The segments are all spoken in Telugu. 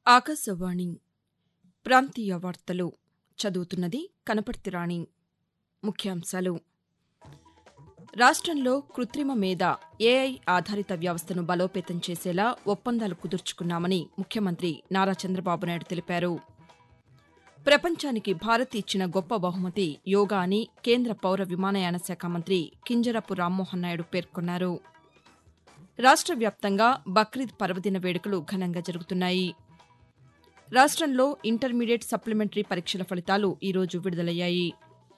ఆకాశవాణి ప్రాంతీయ వార్తలు చదువుతున్నది కనపర్తి రాణి ముఖ్యాంశాలు రాష్ట్రంలో కృత్రిమ మేధ ఏఐ ఆధారిత వ్యవస్థను బలోపేతం చేసేలా ఒప్పందాలు కుదుర్చుకున్నామని ముఖ్యమంత్రి నారా చంద్రబాబు నాయుడు తెలిపారు ప్రపంచానికి భారత్ ఇచ్చిన గొప్ప బహుమతి యోగా అని కేంద్ర పౌర విమానయాన శాఖ మంత్రి కింజరపు రామ్మోహన్ నాయుడు పేర్కొన్నారు రాష్ట్ర వ్యాప్తంగా బక్రీద్ పర్వదిన వేడుకలు ఘనంగా జరుగుతున్నాయి రాష్ట్రంలో ఇంటర్మీడియట్ సప్లిమెంటరీ పరీక్షల ఫలితాలు ఈరోజు విడుదలయ్యాయి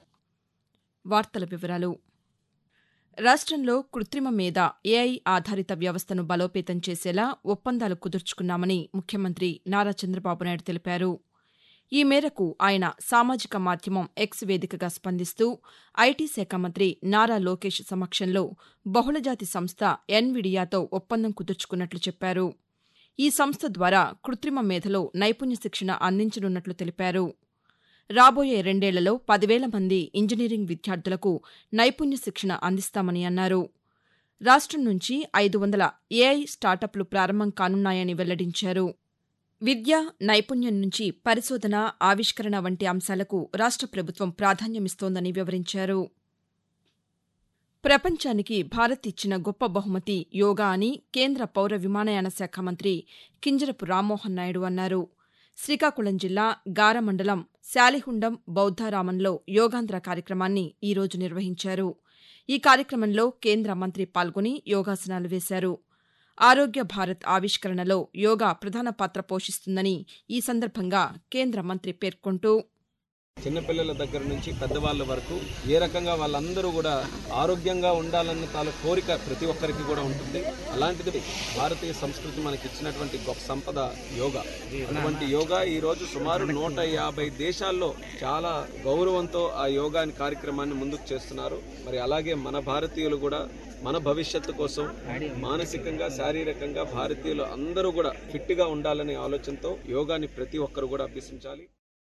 వార్తల వివరాలు రాష్ట్రంలో కృత్రిమ మేధ ఏఐ ఆధారిత వ్యవస్థను బలోపేతం చేసేలా ఒప్పందాలు కుదుర్చుకున్నామని ముఖ్యమంత్రి నారా చంద్రబాబు నాయుడు తెలిపారు ఈ మేరకు ఆయన సామాజిక మాధ్యమం ఎక్స్ వేదికగా స్పందిస్తూ ఐటీ శాఖ మంత్రి నారా లోకేష్ సమక్షంలో బహుళజాతి సంస్థ ఎన్విడియాతో ఒప్పందం కుదుర్చుకున్నట్లు చెప్పారు ఈ సంస్థ ద్వారా కృత్రిమ మేధలో నైపుణ్య శిక్షణ అందించనున్నట్లు తెలిపారు రాబోయే రెండేళ్లలో పదివేల మంది ఇంజనీరింగ్ విద్యార్థులకు నైపుణ్య శిక్షణ అందిస్తామని అన్నారు రాష్టం నుంచి ఐదు వందల ఏఐ స్టార్టప్లు ప్రారంభం కానున్నాయని వెల్లడించారు విద్య నైపుణ్యం నుంచి పరిశోధన ఆవిష్కరణ వంటి అంశాలకు రాష్ట ప్రభుత్వం ప్రాధాన్యమిస్తోందని వివరించారు ప్రపంచానికి భారత్ ఇచ్చిన గొప్ప బహుమతి యోగా అని కేంద్ర పౌర విమానయాన శాఖ మంత్రి కింజరపు రామ్మోహన్ నాయుడు అన్నారు శ్రీకాకుళం జిల్లా గార మండలం శాలిహుండం బౌద్దారామంలో యోగాంధ్ర కార్యక్రమాన్ని ఈరోజు నిర్వహించారు ఈ కార్యక్రమంలో కేంద్ర మంత్రి పాల్గొని యోగాసనాలు వేశారు ఆరోగ్య భారత్ ఆవిష్కరణలో యోగా ప్రధాన పాత్ర పోషిస్తుందని ఈ సందర్భంగా కేంద్ర మంత్రి పేర్కొంటూ చిన్నపిల్లల దగ్గర నుంచి పెద్దవాళ్ళ వరకు ఏ రకంగా వాళ్ళందరూ కూడా ఆరోగ్యంగా ఉండాలన్న తాల కోరిక ప్రతి ఒక్కరికి కూడా ఉంటుంది అలాంటిది భారతీయ సంస్కృతి మనకి ఇచ్చినటువంటి గొప్ప సంపద యోగా అటువంటి యోగా ఈ రోజు సుమారు నూట యాభై దేశాల్లో చాలా గౌరవంతో ఆ యోగాని కార్యక్రమాన్ని ముందుకు చేస్తున్నారు మరి అలాగే మన భారతీయులు కూడా మన భవిష్యత్తు కోసం మానసికంగా శారీరకంగా భారతీయులు అందరూ కూడా ఫిట్గా ఉండాలనే ఆలోచనతో యోగాని ప్రతి ఒక్కరు కూడా అభ్యసించాలి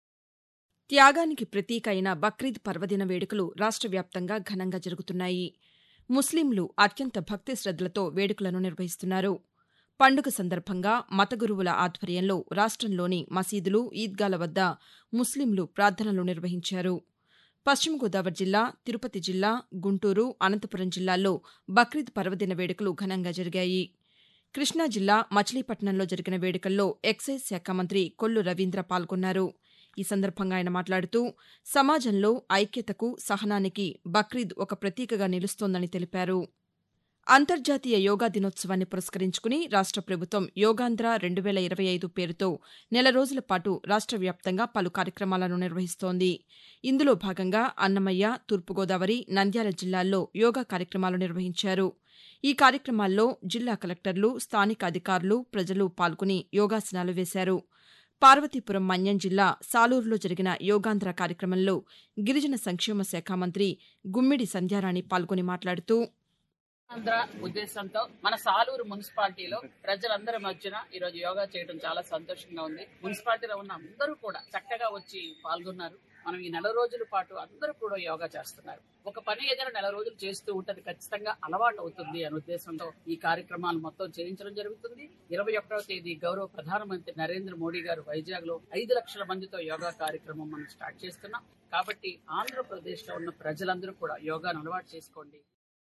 త్యాగానికి ప్రతీక అయిన బక్రీద్ పర్వదిన వేడుకలు రాష్ట్ర వ్యాప్తంగా ఘనంగా జరుగుతున్నాయి ముస్లింలు అత్యంత భక్తి శ్రద్దలతో వేడుకలను నిర్వహిస్తున్నారు పండుగ సందర్భంగా మత గురువుల ఆధ్వర్యంలో రాష్ట్రంలోని మసీదులు ఈద్గాల వద్ద ముస్లింలు ప్రార్థనలు నిర్వహించారు పశ్చిమ గోదావరి జిల్లా తిరుపతి జిల్లా గుంటూరు అనంతపురం జిల్లాల్లో బక్రీద్ పర్వదిన వేడుకలు ఘనంగా జరిగాయి కృష్ణా జిల్లా మచిలీపట్నంలో జరిగిన వేడుకల్లో ఎక్సైజ్ శాఖ మంత్రి కొల్లు రవీంద్ర పాల్గొన్నారు ఈ సందర్భంగా ఆయన మాట్లాడుతూ సమాజంలో ఐక్యతకు సహనానికి బక్రీద్ ఒక ప్రతీకగా నిలుస్తోందని తెలిపారు అంతర్జాతీయ యోగా దినోత్సవాన్ని పురస్కరించుకుని రాష్ట ప్రభుత్వం యోగాంధ్ర రెండు వేల ఇరవై ఐదు పేరుతో నెల రోజుల పాటు రాష్ట్ర వ్యాప్తంగా పలు కార్యక్రమాలను నిర్వహిస్తోంది ఇందులో భాగంగా అన్నమయ్య తూర్పుగోదావరి నంద్యాల జిల్లాల్లో యోగా కార్యక్రమాలు నిర్వహించారు ఈ కార్యక్రమాల్లో జిల్లా కలెక్టర్లు స్థానిక అధికారులు ప్రజలు పాల్గొని యోగాసనాలు వేశారు పార్వతీపురం మన్యం జిల్లా సాలూరులో జరిగిన యోగాంధ్ర కార్యక్రమంలో గిరిజన సంక్షేమ శాఖ మంత్రి గుమ్మిడి సంధ్యారాణి పాల్గొని మాట్లాడుతూ ఆంధ్ర ఉద్దేశంతో మన సాలూరు మున్సిపాలిటీలో ప్రజలందరి మధ్యన ఈ రోజు యోగా చేయడం చాలా సంతోషంగా ఉంది మున్సిపాలిటీలో ఉన్న అందరూ కూడా చక్కగా వచ్చి పాల్గొన్నారు మనం ఈ నెల రోజుల పాటు అందరూ కూడా యోగా చేస్తున్నారు ఒక పని ఏదైనా నెల రోజులు చేస్తూ ఉంటే ఖచ్చితంగా అలవాటు అవుతుంది అనే ఉద్దేశంతో ఈ కార్యక్రమాలు మొత్తం చేయించడం జరుగుతుంది ఇరవై ఒకటవ తేదీ గౌరవ ప్రధానమంత్రి నరేంద్ర మోడీ గారు వైజాగ్ లో ఐదు లక్షల మందితో యోగా కార్యక్రమం మనం స్టార్ట్ చేస్తున్నాం కాబట్టి ఆంధ్రప్రదేశ్ లో ఉన్న ప్రజలందరూ కూడా యోగాను అలవాటు చేసుకోండి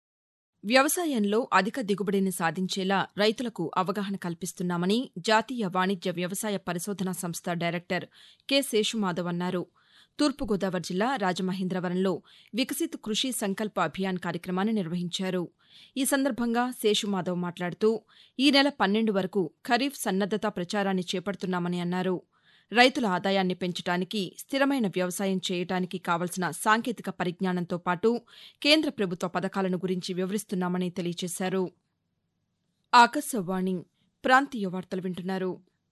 వ్యవసాయంలో అధిక దిగుబడిని సాధించేలా రైతులకు అవగాహన కల్పిస్తున్నామని జాతీయ వాణిజ్య వ్యవసాయ పరిశోధనా సంస్థ డైరెక్టర్ కె శేషుమాధవ్ అన్నారు తూర్పుగోదావరి జిల్లా రాజమహేంద్రవరంలో వికసిత్ కృషి సంకల్ప అభియాన్ కార్యక్రమాన్ని నిర్వహించారు ఈ సందర్భంగా శేషుమాధవ్ మాట్లాడుతూ ఈ నెల పన్నెండు వరకు ఖరీఫ్ సన్నద్దత ప్రచారాన్ని చేపడుతున్నామని అన్నారు రైతుల ఆదాయాన్ని పెంచడానికి స్థిరమైన వ్యవసాయం చేయడానికి కావలసిన సాంకేతిక పరిజ్ఞానంతో పాటు కేంద్ర ప్రభుత్వ పథకాలను గురించి వివరిస్తున్నామని తెలియజేశారు ఆకాశవాణి ప్రాంతీయ వార్తలు వింటున్నారు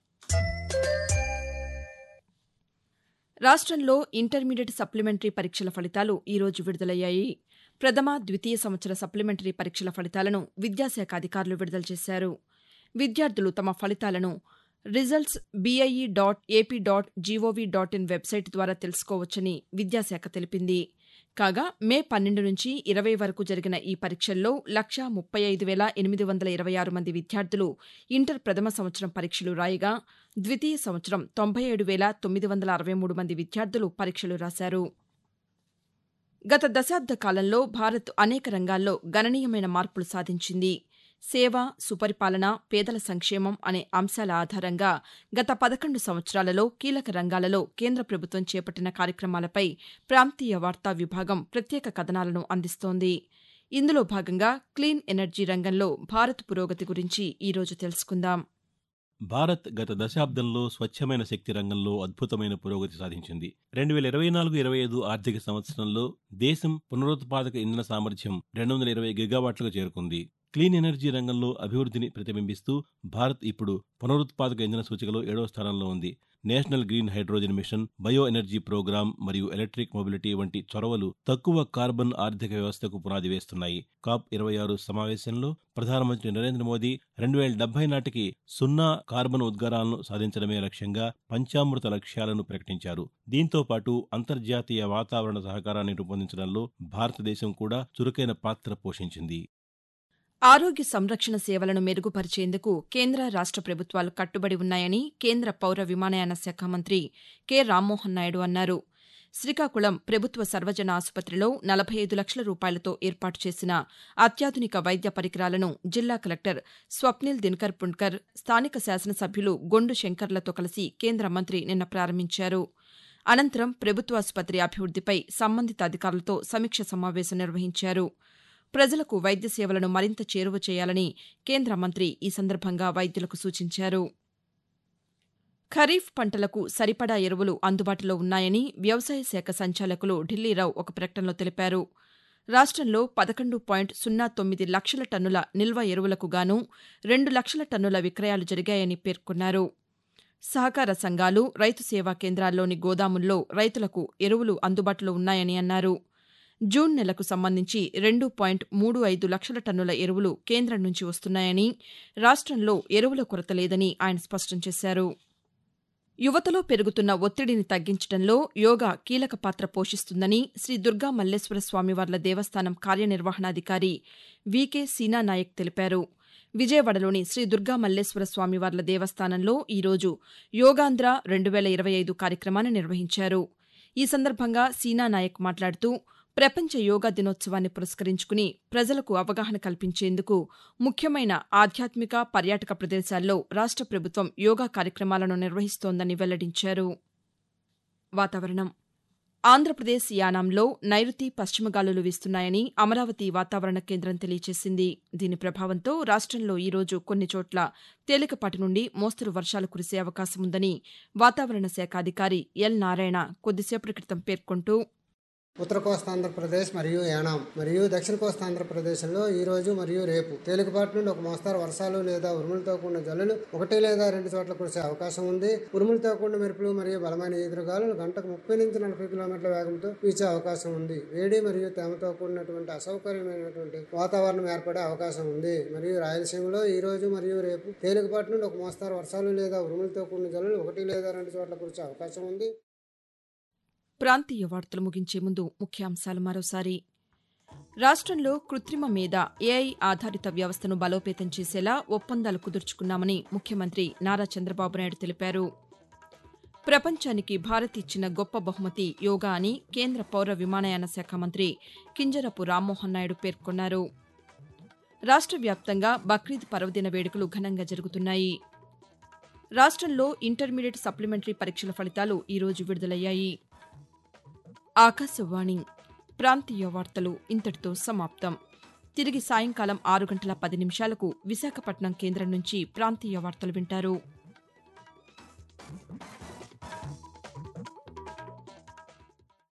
రాష్ట్రంలో ఇంటర్మీడియట్ సప్లిమెంటరీ పరీక్షల ఫలితాలు ఈరోజు విడుదలయ్యాయి ప్రథమ ద్వితీయ సంవత్సర సప్లిమెంటరీ పరీక్షల ఫలితాలను విద్యాశాఖ అధికారులు విడుదల చేశారు విద్యార్థులు తమ ఫలితాలను results BIE dot AP dot GOV dot in website ద్వారా తెలుసుకోవచ్చని విద్యాశాఖ తెలిపింది కాగా మే పన్నెండు నుంచి ఇరవై వరకు జరిగిన ఈ పరీక్షల్లో లక్షా ముప్పై ఐదు వేల ఎనిమిది వందల ఇరవై ఆరు మంది విద్యార్థులు ఇంటర్ ప్రథమ సంవత్సరం పరీక్షలు రాయగా ద్వితీయ సంవత్సరం తొంభై ఏడు వేల తొమ్మిది వందల అరవై మూడు మంది విద్యార్థులు పరీక్షలు రాశారు గత దశాబ్ద కాలంలో భారత్ అనేక రంగాల్లో గణనీయమైన మార్పులు సాధించింది సేవ సుపరిపాలన పేదల సంక్షేమం అనే అంశాల ఆధారంగా గత పదకొండు సంవత్సరాలలో కీలక రంగాలలో కేంద్ర ప్రభుత్వం చేపట్టిన కార్యక్రమాలపై ప్రాంతీయ వార్తా విభాగం ప్రత్యేక కథనాలను అందిస్తోంది ఇందులో భాగంగా క్లీన్ ఎనర్జీ రంగంలో భారత్ పురోగతి గురించి ఈరోజు తెలుసుకుందాం భారత్ గత దశాబ్దంలో స్వచ్ఛమైన శక్తి రంగంలో అద్భుతమైన పురోగతి సాధించింది రెండు వేల ఇరవై నాలుగు ఇరవై ఐదు ఆర్థిక సంవత్సరంలో దేశం పునరుత్పాదక ఇంధన సామర్థ్యం రెండు వందల ఇరవై గిగావాట్లకు చేరుకుంది క్లీన్ ఎనర్జీ రంగంలో అభివృద్ధిని ప్రతిబింబిస్తూ భారత్ ఇప్పుడు పునరుత్పాదక ఇంధన సూచికలో ఏడో స్థానంలో ఉంది national green hydrogen mission bio energy program మరియు ఎలక్ట్రిక్ మొబిలిటీ వంటి చొరవలు తక్కువ కార్బన్ ఆర్థిక వ్యవస్థకు పునాది వేస్తున్నాయి కాప్ ఇరవై ఆరు సమావేశంలో ప్రధానమంత్రి నరేంద్ర మోదీ రెండు వేల డెబ్బై నాటికి సున్నా కార్బన్ ఉద్గారాలను సాధించడమే లక్ష్యంగా పంచామృత లక్ష్యాలను ప్రకటించారు దీంతో పాటు అంతర్జాతీయ వాతావరణ సహకారాన్ని రూపొందించడంలో భారతదేశం కూడా చురుకైన పాత్ర పోషించింది ఆరోగ్య సంరక్షణ సేవలను మెరుగుపరిచేందుకు కేంద్ర రాష్ట ప్రభుత్వాలు కట్టుబడి ఉన్నాయని కేంద్ర పౌర విమానయాన శాఖ మంత్రి కె రామ్మోహన్ నాయుడు అన్నారు శ్రీకాకుళం ప్రభుత్వ సర్వజన ఆసుపత్రిలో నలభై ఐదు లక్షల రూపాయలతో ఏర్పాటు చేసిన అత్యాధునిక వైద్య పరికరాలను జిల్లా కలెక్టర్ స్వప్నిల్ దినకర్ పుణ్కర్ స్థానిక శాసనసభ్యులు గొండు శంకర్లతో కలిసి కేంద్ర మంత్రి నిన్న ప్రారంభించారు అనంతరం ప్రభుత్వాసుపత్రి అభివృద్దిపై సంబంధిత అధికారులతో సమీక్ష సమావేశం నిర్వహించారు ప్రజలకు వైద్య సేవలను మరింత చేరువ చేయాలని కేంద్ర మంత్రి ఈ సందర్భంగా వైద్యులకు సూచించారు ఖరీఫ్ పంటలకు సరిపడా ఎరువులు అందుబాటులో ఉన్నాయని వ్యవసాయ శాఖ సంచాలకులు ఢిల్లీరావు ఒక ప్రకటనలో తెలిపారు రాష్టంలో పదకొండు పాయింట్ సున్నా తొమ్మిది లక్షల టన్నుల నిల్వ ఎరువులకు గాను రెండు లక్షల టన్నుల విక్రయాలు జరిగాయని పేర్కొన్నారు సహకార సంఘాలు రైతు సేవా కేంద్రాల్లోని గోదాముల్లో రైతులకు ఎరువులు అందుబాటులో ఉన్నాయని అన్నారు జూన్ నెలకు సంబంధించి రెండు పాయింట్ మూడు ఐదు లక్షల టన్నుల ఎరువులు కేంద్రం నుంచి వస్తున్నాయని రాష్టంలో ఎరువుల కొరత లేదని ఆయన స్పష్టం చేశారు యువతలో పెరుగుతున్న ఒత్తిడిని తగ్గించడంలో యోగా కీలక పాత్ర పోషిస్తుందని శ్రీ దుర్గా మల్లేశ్వర స్వామివార్ల దేవస్థానం కార్యనిర్వహణాధికారి వికే సీనానాయక్ తెలిపారు విజయవాడలోని శ్రీ దుర్గా మల్లేశ్వర స్వామివార్ల దేవస్థానంలో ఈరోజు యోగాంధ్ర రెండు వేల ఇరవై ఐదు కార్యక్రమాన్ని నిర్వహించారు ఈ సందర్భంగా సీనానాయక్ మాట్లాడుతూ ప్రపంచ యోగా దినోత్సవాన్ని పురస్కరించుకుని ప్రజలకు అవగాహన కల్పించేందుకు ముఖ్యమైన ఆధ్యాత్మిక పర్యాటక ప్రదేశాల్లో రాష్ట ప్రభుత్వం యోగా కార్యక్రమాలను నిర్వహిస్తోందని వెల్లడించారు వాతావరణం ఆంధ్రప్రదేశ్ యానాంలో నైరుతి పశ్చిమ గాలులు వీస్తున్నాయని అమరావతి వాతావరణ కేంద్రం తెలియజేసింది దీని ప్రభావంతో రాష్టంలో ఈరోజు కొన్ని చోట్ల తేలికపాటి నుండి మోస్తరు వర్షాలు కురిసే అవకాశం ఉందని వాతావరణ శాఖ అధికారి ఎల్ నారాయణ కొద్దిసేపటి క్రితం పేర్కొంటూ ఉత్తర కోస్తాంధ్రప్రదేశ్ మరియు యానాం మరియు దక్షిణ కోస్తాంధ్రప్రదేశ్లో ఈ రోజు మరియు రేపు తేలికపాటి నుండి ఒక మోస్తారు వర్షాలు లేదా ఉరుములతో కూడిన జల్లులు ఒకటి లేదా రెండు చోట్ల కురిసే అవకాశం ఉంది ఉరుములతో కూడిన మెరుపులు మరియు బలమైన ఈదురుగాలు గంటకు ముప్పై నుంచి నలభై కిలోమీటర్ల వేగంతో వీచే అవకాశం ఉంది వేడి మరియు తేమతో కూడినటువంటి అసౌకర్యమైనటువంటి వాతావరణం ఏర్పడే అవకాశం ఉంది మరియు రాయలసీమలో ఈ రోజు మరియు రేపు తేలికపాటి నుండి ఒక మోస్తారు వర్షాలు లేదా ఉరుములతో కూడిన జల్లులు ఒకటి లేదా రెండు చోట్ల కురిసే అవకాశం ఉంది ప్రాంతీయ వార్తలు ముగించే ముందు ముఖ్యాంశాలు మరోసారి రాష్ట్రంలో కృత్రిమ మీద ఏఐ ఆధారిత వ్యవస్థను బలోపేతం చేసేలా ఒప్పందాలు కుదుర్చుకున్నామని ముఖ్యమంత్రి నారా చంద్రబాబు నాయుడు తెలిపారు ప్రపంచానికి భారత్ ఇచ్చిన గొప్ప బహుమతి యోగా అని కేంద్ర పౌర విమానయాన శాఖ మంత్రి కింజరపు రామ్మోహన్ నాయుడు పేర్కొన్నారు రాష్ట్ర వ్యాప్తంగా బక్రీద్ పర్వదిన వేడుకలు ఘనంగా జరుగుతున్నాయి రాష్ట్రంలో ఇంటర్మీడియట్ సప్లిమెంటరీ పరీక్షల ఫలితాలు ఈరోజు విడుదలయ్యాయి ఆకాశవాణి ప్రాంతీయ వార్తలు ఇంతటితో సమాప్తం తిరిగి సాయంకాలం ఆరు గంటల పది నిమిషాలకు విశాఖపట్నం కేంద్రం నుంచి ప్రాంతీయ వార్తలు వింటారు